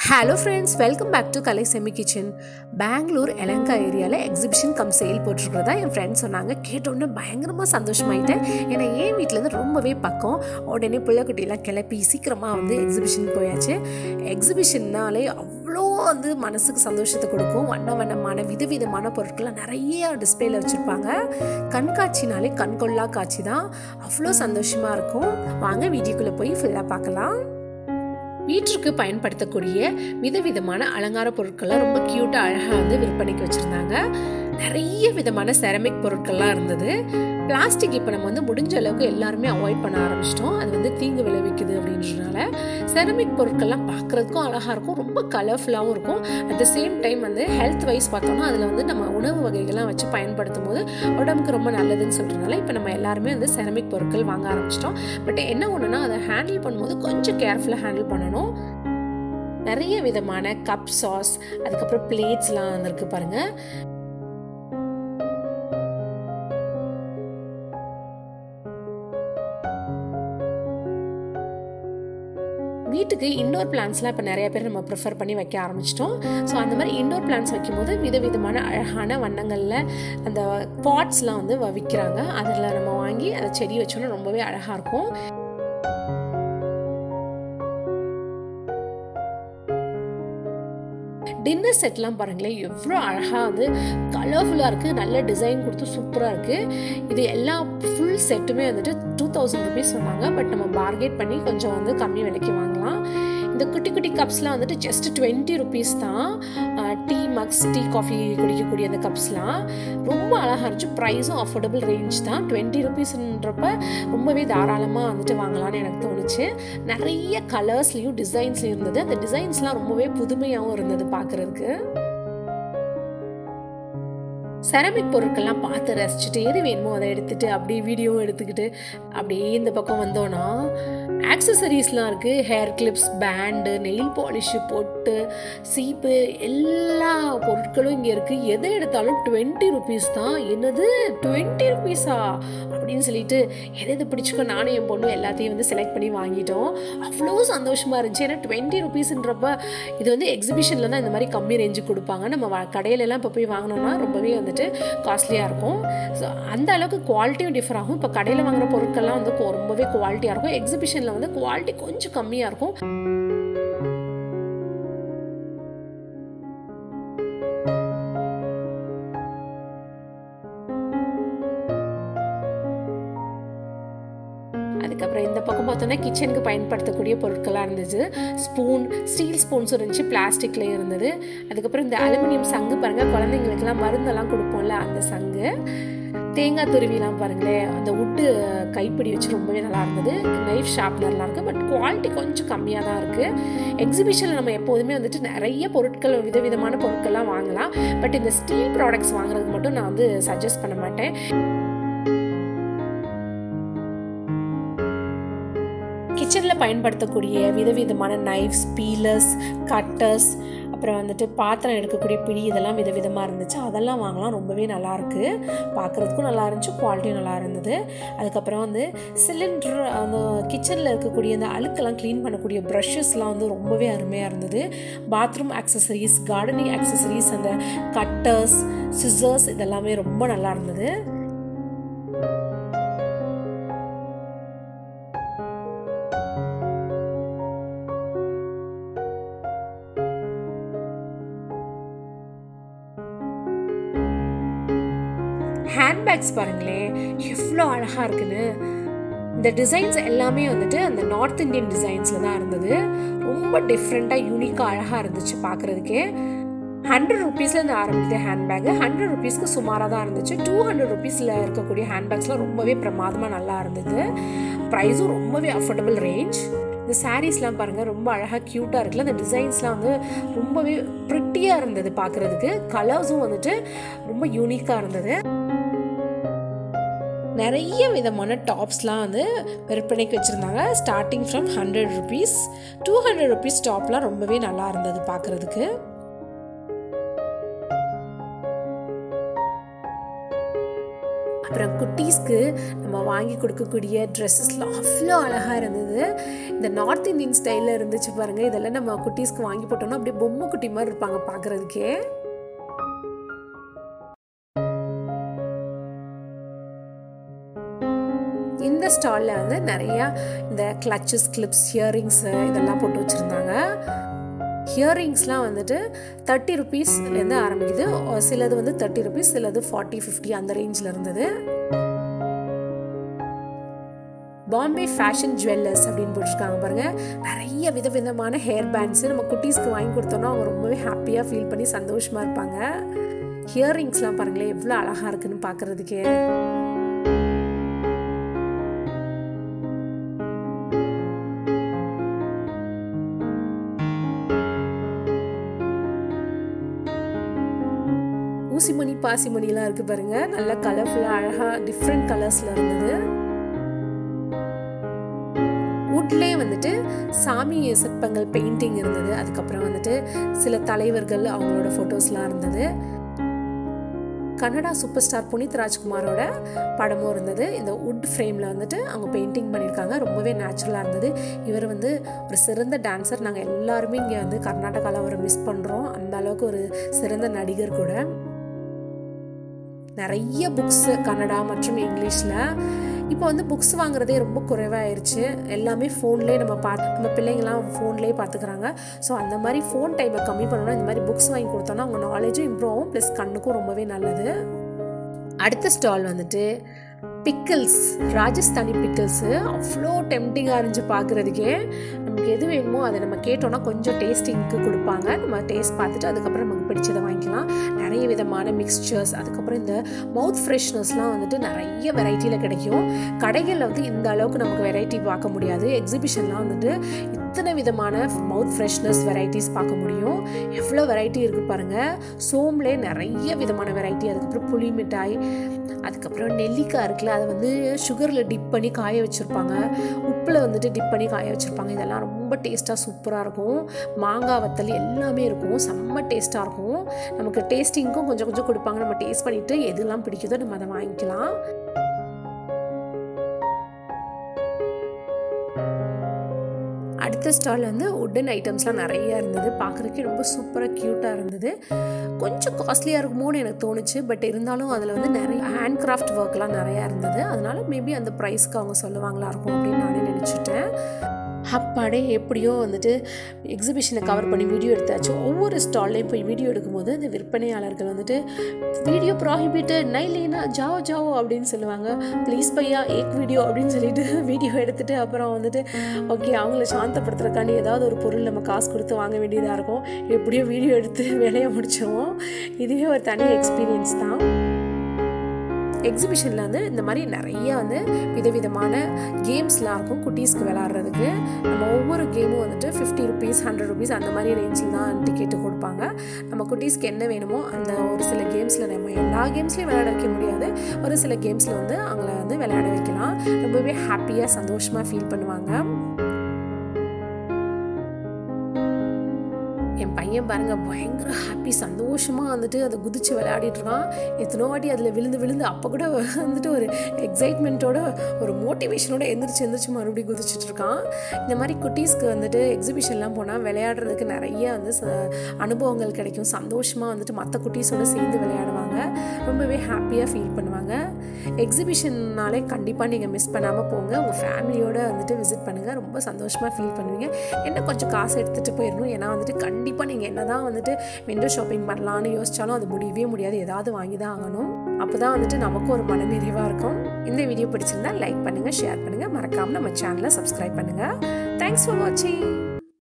hello friends welcome back to Kalai semi kitchen Bangalore Yelahanka ஏரியாவில் exhibition cum sale போட்டிருக்கிறதா என் friends சொன்னாங்க கேட்டோன்னே பயங்கரமாக சந்தோஷமாயிட்டேன் ஏன்னா என் வீட்டிலேருந்து ரொம்பவே பக்கம் உடனே பிள்ளைக்குட்டியெல்லாம் கிளப்பி சீக்கிரமாக வந்து எக்ஸிபிஷன் போயாச்சு எக்ஸிபிஷன்னாலே அவ்வளோ வந்து மனசுக்கு சந்தோஷத்தை கொடுக்கும் வண்ண வண்ணமான விதவிதமான பொருட்கள்லாம் நிறைய டிஸ்பிளேல வச்சுருப்பாங்க கண்காட்சினாலே கண்கொள்ளா காட்சி தான் அவ்வளோ சந்தோஷமாக இருக்கும் வாங்க வீடியோக்குள்ளே போய் ஃபுல்லாக பார்க்கலாம் வீட்டிற்கு பயன்படுத்தக்கூடிய விதவிதமான அலங்கார பொருட்கள்லாம் ரொம்ப க்யூட்டாக அழகாக வந்து விற்பனைக்கு வச்சுருந்தாங்க நிறைய விதமான செரமிக் பொருட்கள்லாம் இருந்தது பிளாஸ்டிக் இப்போ நம்ம வந்து முடிஞ்ச அளவுக்கு எல்லாருமே அவாய்ட் பண்ண ஆரம்பிச்சிட்டோம் அது வந்து தீங்கு விளைவிக்குது அப்படின்றனால செரமிக் பொருட்கள்லாம் பார்க்குறதுக்கும் அழகாக இருக்கும் ரொம்ப கலர்ஃபுல்லாகவும் இருக்கும் அட் த சேம் டைம் வந்து ஹெல்த் வைஸ் பார்த்தோம்னா அதில் வந்து நம்ம உணவு வகைகள்லாம் வச்சு பயன்படுத்தும் போது உடம்புக்கு ரொம்ப நல்லதுன்னு சொல்கிறதுனால இப்போ நம்ம எல்லாருமே வந்து செரமிக் பொருட்கள் வாங்க ஆரம்பிச்சிட்டோம் பட் என்ன ஒன்றுனா அதை ஹேண்டில் பண்ணும்போது கொஞ்சம் கேர்ஃபுல்லாக ஹேண்டில் பண்ணணும் நிறைய விதமான கப் சாஸ் அதுக்கப்புறம் பிளேட்ஸ்லாம் வந்திருக்கு பாருங்கள் வீட்டுக்கு இண்டோர் பிளான்ஸ்லாம் இப்போ நிறைய பேர் நம்ம ப்ரிஃபர் பண்ணி வைக்க ஆரம்பிச்சிட்டோம் ஸோ அந்த மாதிரி இண்டோர் பிளான்ஸ் வைக்கும்போது விதவிதமான அழகான வண்ணங்களில் அந்த பாட்ஸ்லாம் வந்து விற்கிறாங்க அதில் நம்ம வாங்கி அதை செடி வச்சோன்னா ரொம்பவே அழகாக இருக்கும் டின்னர் செட்லாம் பாருங்களேன் எவ்வளோ அழகாக வந்து கலர்ஃபுல்லாக இருக்குது நல்ல டிசைன் கொடுத்து சூப்பராக இருக்குது இது எல்லா ஃபுல் செட்டுமே வந்துட்டு டூ தௌசண்ட் ருபீஸ் சொன்னாங்க பட் நம்ம பார்கெட் பண்ணி கொஞ்சம் வந்து கம்மி விலைக்கு வாங்கலாம் இந்த குட்டி குட்டி கப்ஸ்லாம் வந்துட்டு ஜஸ்ட் டுவெண்ட்டி ருபீஸ் தான் டீ மக்ஸ் டீ காஃபி குடிக்கக்கூடிய அந்த கப்ஸ்லாம் ரொம்ப அழகாக இருந்துச்சு ப்ரைஸும் அஃபோர்டபுள் ரேஞ்ச் தான் டுவெண்ட்டி ருபீஸ்ன்றப்ப ரொம்பவே தாராளமாக வந்துட்டு வாங்கலாம்னு எனக்கு தோணுச்சு நிறைய கலர்ஸ்லேயும் டிசைன்ஸ்லையும் இருந்தது அந்த டிசைன்ஸ்லாம் ரொம்பவே புதுமையாகவும் இருந்தது பார்க்குறதுக்கு செரமிக் பொருட்கள்லாம் பார்த்து ரசிச்சுட்டு எது வேணுமோ அதை எடுத்துகிட்டு அப்படியே வீடியோவும் எடுத்துக்கிட்டு அப்படியே இந்த பக்கம் வந்தோன்னா ஆக்சசரிஸ்லாம் இருக்குது hair clips band nail polish பொட்டு சீப்பு எல்லா பொருட்களும் இங்கே இருக்குது எதை எடுத்தாலும் டுவெண்ட்டி ருபீஸ் தான் என்னது டுவெண்ட்டி ருபீஸா அப்படின்னு சொல்லிட்டு எது எது பிடிச்சிக்கோ நானும் என் பொண்ணு எல்லாத்தையும் வந்து செலக்ட் பண்ணி வாங்கிட்டோம் அவ்வளோ சந்தோஷமாக இருந்துச்சு ஏன்னா டுவெண்ட்டி ருபீஸ்ன்றப்ப இது வந்து எக்ஸிபிஷனில் தான் இந்த மாதிரி கம்மி ரேஞ்சுக்கு கொடுப்பாங்க நம்ம கடையிலலாம் இப்போ போய் வாங்கினோம்னா ரொம்பவே வந்துட்டு காஸ்ட்லியாக இருக்கும் ஸோ அந்த அளவுக்கு குவாலிட்டியும் டிஃபர் ஆகும் இப்போ கடையில் வாங்குற பொருட்கள்லாம் வந்து ரொம்பவே குவாலிட்டியாக இருக்கும் எக்ஸிபிஷனில் வந்து குவாலிட்டி கொஞ்சம் கம்மியாக இருக்கும் அதுக்கப்புறம் இந்த பக்கம் பார்த்தோன்னா கிச்சனுக்கு பயன்படுத்தக்கூடிய பொருட்களாக இருந்துச்சு ஸ்பூன் ஸ்டீல் ஸ்பூன்ஸும் இருந்துச்சு பிளாஸ்டிக்லேயும் இருந்தது அதுக்கப்புறம் இந்த அலுமினியம் சங்கு பாருங்கள் குழந்தைங்களுக்குலாம் மருந்தெல்லாம் கொடுப்போம்ல அந்த சங்கு தேங்காய் துருவிலாம் பாருங்களேன் அந்த உட்டு கைப்பிடி வச்சு ரொம்பவே நல்லா இருந்தது நைஃப் ஷார்ப்னர்லாம் இருக்குது பட் குவாலிட்டி கொஞ்சம் கம்மியாக தான் இருக்குது எக்ஸிபிஷனில் நம்ம எப்போதுமே வந்துட்டு நிறைய பொருட்கள் விதவிதமான பொருட்கள்லாம் வாங்கலாம் பட் இந்த ஸ்டீல் ப்ராடக்ட்ஸ் வாங்குறதுக்கு மட்டும் நான் வந்து சஜஸ்ட் பண்ண மாட்டேன் கிச்சனில் பயன்படுத்தக்கூடிய விதவிதமான நைஃப்ஸ் பீலர்ஸ் கட்டர்ஸ் அப்புறம் வந்துட்டு பாத்திரம் எடுக்கக்கூடிய பிடி இதெல்லாம் விதவிதமாக இருந்துச்சு அதெல்லாம் வாங்கலாம் ரொம்பவே நல்லாயிருக்கு பார்க்குறதுக்கும் நல்லா இருந்துச்சு குவாலிட்டியும் நல்லா இருந்தது அதுக்கப்புறம் வந்து சிலிண்டர் அந்த கிச்சனில் இருக்கக்கூடிய அந்த அழுக்கெல்லாம் க்ளீன் பண்ணக்கூடிய ப்ரஷஸ்லாம் வந்து ரொம்பவே அருமையாக இருந்தது பாத்ரூம் ஆக்சசரிஸ் கார்டனிங் ஆக்சசரிஸ் அந்த கட்டர்ஸ் சிசர்ஸ் இதெல்லாமே ரொம்ப நல்லா இருந்தது ஹேண்ட்பேக்ஸ் பாருங்களேன் எவ்வளோ அழகாக இருக்குன்னு இந்த டிசைன்ஸ் எல்லாமே வந்துட்டு அந்த நார்த் இந்தியன் டிசைன்ஸில் தான் இருந்தது ரொம்ப டிஃப்ரெண்ட்டாக யூனிக்காக அழகாக இருந்துச்சு பார்க்குறதுக்கே ஹண்ட்ரட் ருபீஸ்லேருந்து ஆரம்பிக்குது ஹேண்ட்பேக்கு ஹண்ட்ரட் ருபீஸ்க்கு சுமாராக தான் இருந்துச்சு டூ ஹண்ட்ரட் ருபீஸில் இருக்கக்கூடிய ஹேண்ட்பேக்ஸ்லாம் ரொம்பவே பிரமாதமாக நல்லா இருந்தது ப்ரைஸும் ரொம்பவே அஃபோர்டபுள் ரேஞ்ச் இந்த சாரீஸ்லாம் பாருங்கள் ரொம்ப அழகாக க்யூட்டாக இருக்குல்ல அந்த டிசைன்ஸ்லாம் வந்து ரொம்பவே ப்ரிட்டியாக இருந்தது பார்க்குறதுக்கு கலர்ஸும் வந்துட்டு ரொம்ப யூனிக்காக இருந்தது நிறைய விதமான டாப்ஸ்லாம் வந்து விற்பனைக்கு வச்சுருந்தாங்க starting from hundred rupees to hundred rupees டாப்லாம் ரொம்பவே நல்லா இருந்தது பார்க்குறதுக்கு அப்புறம் குட்டீஸ்க்கு நம்ம வாங்கி கொடுக்கக்கூடிய ட்ரெஸ்ஸஸ்லாம் அவ்வளோ அழகாக இருந்தது இந்த நார்த் இந்தியன் ஸ்டைலில் இருந்துச்சு பாருங்கள் இதெல்லாம் நம்ம குட்டீஸ்க்கு வாங்கி போட்டோம்னா அப்படியே பொம்மை குட்டி மாதிரி இருப்பாங்க பார்க்குறதுக்கே இந்த ஸ்டாலில் வந்து நிறையா இந்த கிளச்சஸ் கிளிப்ஸ் ஹியரிங்ஸு இதெல்லாம் போட்டு வச்சுருந்தாங்க ஹியரிங்ஸ்லாம் வந்துட்டு தேர்ட்டி ருபீஸ்லேருந்து ஆரம்பிக்குது சிலது வந்து தேர்ட்டி ருபீஸ் சிலது ஃபார்ட்டி ஃபிஃப்டி அந்த ரேஞ்சில் இருந்தது பாம்பே ஃபேஷன் ஜுவல்லர்ஸ் அப்படின்னு போட்டிருக்காங்க பாருங்கள் நிறைய விதவிதமான ஹேர் பேண்ட்ஸு நம்ம குட்டீஸ்க்கு வாங்கி கொடுத்தோன்னா அவங்க ரொம்பவே ஹாப்பியாக ஃபீல் பண்ணி சந்தோஷமாக இருப்பாங்க ஹியரிங்ஸ்லாம் பாருங்களேன் எவ்வளோ அழகாக இருக்குன்னு பார்க்குறதுக்கே ஊசிமணி பாசிமணிலாம் இருக்குது பாருங்கள் நல்லா கலர்ஃபுல்லாக அழகாக டிஃப்ரெண்ட் கலர்ஸில் இருந்தது வுட்லேயே வந்துட்டு சாமி சிற்பங்கள் பெயிண்டிங் இருந்தது அதுக்கப்புறம் வந்துட்டு சில தலைவர்கள் அவங்களோட ஃபோட்டோஸ்லாம் இருந்தது கன்னடா சூப்பர் ஸ்டார் புனித் ராஜ்குமாரோட படமும் இருந்தது இந்த வுட் ஃப்ரேமில் வந்துட்டு அவங்க பெயிண்டிங் பண்ணியிருக்காங்க ரொம்பவே நேச்சுரலாக இருந்தது இவர் வந்து ஒரு சிறந்த டான்ஸர் நாங்கள் எல்லாருமே இங்கே வந்து கர்நாடகாவில் அவரை மிஸ் பண்ணுறோம் அந்த அளவுக்கு ஒரு சிறந்த நடிகர் கூட நிறைய புக்ஸு கன்னடா மற்றும் இங்கிலீஷில் இப்போ வந்து புக்ஸ் வாங்குறதே ரொம்ப குறைவாயிருச்சு எல்லாமே ஃபோன்லேயே நம்ம பார்த்து நம்ம பிள்ளைங்களாம் ஃபோன்லேயே பார்த்துக்கிறாங்க ஸோ அந்த மாதிரி ஃபோன் டைமை கம்மி பண்ணணும்னா இந்த மாதிரி புக்ஸ் வாங்கி கொடுத்தோன்னா அவங்க நாலேஜும் இம்ப்ரூவ் ஆகும் ப்ளஸ் கண்ணுக்கும் ரொம்பவே நல்லது அடுத்த ஸ்டால் வந்துட்டு பிக்கிள்ஸ் ராஜஸ்தானி பிக்கிள்ஸு அவ்வளோ டெம்டிங்காக இருந்துச்சு பார்க்குறதுக்கே நமக்கு எது வேணுமோ அதை நம்ம கேட்டோன்னா கொஞ்சம் டேஸ்டிங்க்கு கொடுப்பாங்க நம்ம டேஸ்ட் பார்த்துட்டு அதுக்கப்புறம் நமக்கு பிடிச்சதை வாங்கிக்கலாம் நிறைய விதமான மிக்ஸ்சர்ஸ் அதுக்கப்புறம் இந்த மவுத் ஃப்ரெஷ்னஸ்லாம் வந்துட்டு நிறைய வெரைட்டியில் கிடைக்கும் கடைகளில் வந்து இந்த அளவுக்கு நமக்கு வெரைட்டி பார்க்க முடியாது எக்ஸிபிஷன்லாம் வந்துட்டு இத்தனை விதமான மவுத் ஃப்ரெஷ்னஸ் வெரைட்டிஸ் பார்க்க முடியும் எவ்வளோ வெரைட்டி இருக்குது பாருங்கள் சோம்லே நிறைய விதமான வெரைட்டி அதுக்கப்புறம் புளி மிட்டாய் அதுக்கப்புறம் நெல்லிக்காய் இருக்குல்ல அதை வந்து சுகரில் டிப் பண்ணி காய வச்சுருப்பாங்க உப்பில் வந்துட்டு டிப் பண்ணி காய வச்சுருப்பாங்க இதெல்லாம் ரொம்ப டேஸ்ட்டாக சூப்பராக இருக்கும் மாங்காய் வத்தல் எல்லாமே இருக்கும் செம்ம டேஸ்ட்டாக இருக்கும் நமக்கு டேஸ்டிங்க்கும் கொஞ்சம் கொஞ்சம் கொடுப்பாங்க நம்ம டேஸ்ட் பண்ணிவிட்டு எதுலாம் பிடிக்குதோ நம்ம அதை வாங்கிக்கலாம் அடுத்த ஸ்டால் வந்து உட்டன் ஐட்டம்ஸ்லாம் நிறைய இருந்தது பார்க்குறதுக்கே ரொம்ப சூப்பராக க்யூட்டாக இருந்தது கொஞ்சம் காஸ்ட்லியாக இருக்குமோன்னு எனக்கு தோணுச்சு பட் இருந்தாலும் அதில் வந்து நிறைய ஹேண்ட் கிராஃப்ட் ஒர்க்லாம் நிறையா இருந்தது அதனால மேபி அந்த ப்ரைஸ்க்கு அவங்க சொல்லுவாங்களா இருக்கும் அப்படின்னு நானே நினச்சிட்டேன் அப்பாடே எப்படியோ வந்துட்டு எக்ஸிபிஷனை கவர் பண்ணி வீடியோ எடுத்தாச்சு ஒவ்வொரு ஸ்டால்லையும் போய் வீடியோ எடுக்கும்போது இந்த விற்பனையாளர்கள் வந்துட்டு வீடியோ ப்ராஹிபிட்டட் நை லேனா ஜாவோ ஜாவோ அப்படின்னு சொல்லுவாங்க ப்ளீஸ் பையா ஏக் வீடியோ அப்படின்னு சொல்லிட்டு வீடியோ எடுத்துட்டு அப்புறம் வந்துட்டு ஓகே அவங்கள சாந்தப்படுத்துறதுக்காண்டி ஏதாவது ஒரு பொருள் நம்ம காசு கொடுத்து வாங்க வேண்டியதாக இருக்கும் எப்படியோ வீடியோ எடுத்து வேலையை முடிச்சிருவோம் இதுவே ஒரு தனி எக்ஸ்பீரியன்ஸ் தான் எக்ஸிபிஷனில் வந்து இந்த மாதிரி நிறைய வந்து விதவிதமான கேம்ஸ்லாம் இருக்கும் குட்டீஸ்க்கு விளாட்றதுக்கு நம்ம ஒவ்வொரு கேமும் வந்துட்டு ஃபிஃப்டி ருபீஸ் ஹண்ட்ரட் ருபீஸ் அந்த மாதிரி ரேஞ்சில் தான் டிக்கெட்டு கொடுப்பாங்க நம்ம குட்டீஸ்க்கு என்ன வேணுமோ அந்த ஒரு சில கேம்ஸில் நம்ம எல்லா கேம்ஸ்லையும் விளையாட வைக்க முடியாது ஒரு சில கேம்ஸில் வந்து அவங்கள வந்து விளையாட வைக்கலாம் ரொம்பவே ஹாப்பியாக சந்தோஷமாக ஃபீல் பண்ணுவாங்க என் பையன் பாருங்க பயங்கர ஹாப்பி சந்தோஷமாக வந்துட்டு அதை குதிச்சு விளையாடிட்டு இருக்கான் எத்தனோ வாட்டி அதில் விழுந்து விழுந்து அப்போ கூட வந்துட்டு ஒரு எக்ஸைட்மெண்ட்டோட ஒரு மோட்டிவேஷனோட எந்திரிச்சு எந்திரிச்சு மறுபடியும் குதிச்சுட்டு இருக்கான் இந்த மாதிரி குட்டீஸ்க்கு வந்துட்டு எக்ஸிபிஷன்லாம் போனால் விளையாடுறதுக்கு நிறைய வந்து அனுபவங்கள் கிடைக்கும் சந்தோஷமாக வந்துட்டு மற்ற குட்டீஸோட சேர்ந்து விளையாடுவாங்க ரொம்பவே ஹாப்பியாக ஃபீல் பண்ணுவாங்க எக்ஸிபிஷன்னாலே கண்டிப்பாக நீங்கள் மிஸ் பண்ணாமல் போங்க உங்கள் ஃபேமிலியோடு வந்துட்டு விசிட் பண்ணுங்கள் ரொம்ப சந்தோஷமாக ஃபீல் பண்ணுவீங்க என்ன கொஞ்சம் காசு எடுத்துகிட்டு போயிடணும் ஏன்னா வந்துட்டு கண்டிப்பாக நீங்கள் என்ன தான் வந்துட்டு விண்டோ ஷாப்பிங் பண்ணலான்னு யோசிச்சாலும் அது முடியவே முடியாது ஏதாவது வாங்கி தான் ஆகணும் அப்போ தான் வந்துட்டு நமக்கும் ஒரு மன நிறைவாக இருக்கும் இந்த வீடியோ பிடிச்சிருந்தா லைக் பண்ணுங்கள் ஷேர் பண்ணுங்கள் மறக்காமல் நம்ம சேனலை சப்ஸ்கிரைப் பண்ணுங்கள் தேங்க்ஸ் ஃபார் வாட்சிங்